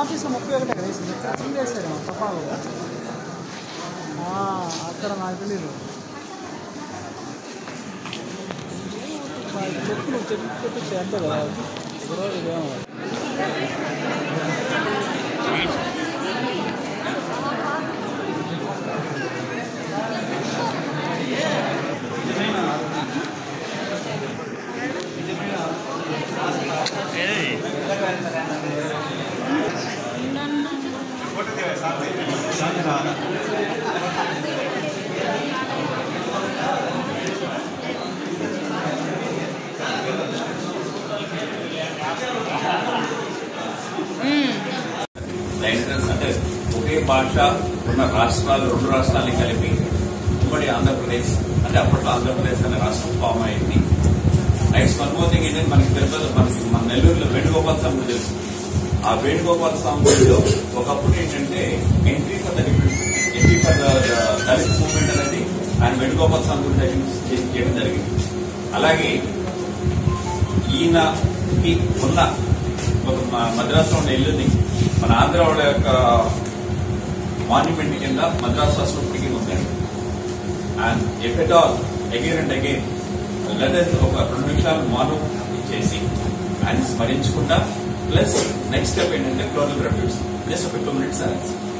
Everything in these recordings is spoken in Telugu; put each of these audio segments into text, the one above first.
ఆఫీస్లో ముప్పై ఒకటే కదా వేసింది ఇక్కడ కింద వేసాడు తపాలు అక్కడ నాకు తెలియదు చెప్పులు చెప్పి చెప్పి అంతే కదా ఒకరోజు ఏమో లైసెన్స్ అంటే ఒకే భాష ఉన్న రాష్ట్రాలు రెండు రాష్ట్రాలని కలిపి ఉమ్మడి ఆంధ్రప్రదేశ్ అంటే అప్పట్లో ఆంధ్రప్రదేశ్ అనే రాష్ట్రం ఫామ్ అయింది నెక్స్ట్ వన్ మోర్ థింగ్ ఏంటంటే మనకి తిరుపతి మనకి మన నెల్లూరులో వేణుగోపాల్ స్వామి గుడి తెలుసు ఆ వేణుగోపాల్ స్వామి గుడిలో ఒకప్పుడు ఏంటంటే entry for the entry for the దళిత మూవ్మెంట్ అనేది ఆయన వేణుగోపాల్ స్వామి గుడి దగ్గర నుంచి చే- చేయడం జరిగింది అలాగే ఈయనకి ఉన్న ఒక మ- మద్రాసులో ఉన్న ఇల్లుని మన ఆంధ్ర వాళ్ళ యొక్క మాన్యుమెంట్ కింద మద్రాసు రాష్ట్రపతికి ఉందండి and if at all again and again letter ఒక రెండు నిమిషాలు మౌనం చేసి ఆయన స్మరించుకుంటా ప్లస్ నెక్స్ట్ స్టెప్ ఏంటంటే క్లోజల్ రెఫ్యూస్ జస్ట్ ఒక టూ మినిట్స్ సార్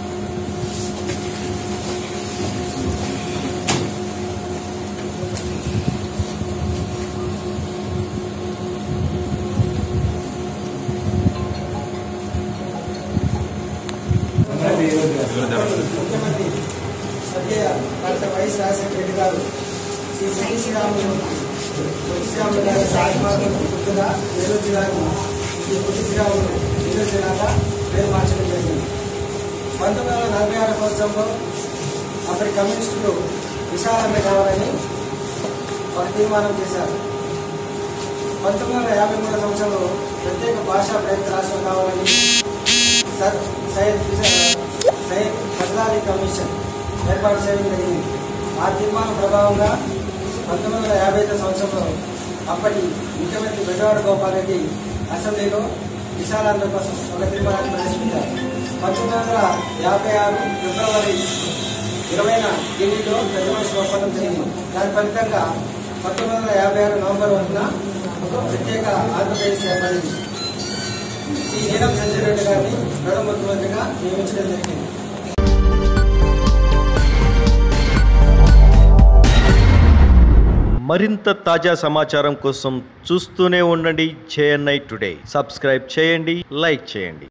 ముఖ్యమంత్రి సద్య డాక్టర్ వైఎస్ రాజశేఖర రెడ్డి గారు శ్రీ పొట్టి శ్రీరాములు పొట్టి శ్రీరాములు గారి సాహిత్యం గుర్తుగా నెల్లూరు జిల్లాకు శ్రీ పొట్టి శ్రీరాములు నెల్లూరు జిల్లాగా పేరు మార్చడం జరిగింది పంతొమ్మిది వందల నలభై ఆరు సంవత్సరంలో అప్పటి కమ్యూనిస్టులు విశాలంగా కావాలని వారు తీర్మానం చేశారు పంతొమ్మిది వందల యాభై మూడు సంవత్సరంలో ప్రత్యేక భాషా ప్రయత్న రాష్ట్రం కావాలని సర్ సయ్యద్ ఫిజా- సయ్యద్ ఫజలాలి కమిషన్ ఏర్పాటు చేయడం జరిగింది ఆ తీర్మానం ప్రభావంగా పంతొమ్మిది వందల యాభై ఐదు సంవత్సరంలో అప్పటి ముఖ్యమంత్రి బెజవాడ గోపాల్ రెడ్డి అసెంబ్లీలో విశాలాంధ్ర కోసం ఒక తీర్మానాన్ని ప్రవేశపెట్టారు పంతొమ్మిది వందల యాభై ఆరు ఫిబ్రవరి ఇరవైన ఢిల్లీలో పెద్ద మనిషి ఒప్పందం జరిగింది దాని ఫలితంగా పంతొమ్మిది వందల యాభై ఆరు నవంబర్ ఒకటిన ప్రత్యేక ఆంధ్రప్రదేశ్ ఏర్పడింది శ్రీ నీలం సంజయ్ రెడ్డి గారిని ప్రథమ ముఖ్యమంత్రిగా నియమించడం జరిగింది మరింత తాజా సమాచారం కోసం చూస్తూనే ఉండండి జేఎన్ఐ టుడే సబ్స్క్రైబ్ చేయండి లైక్ చేయండి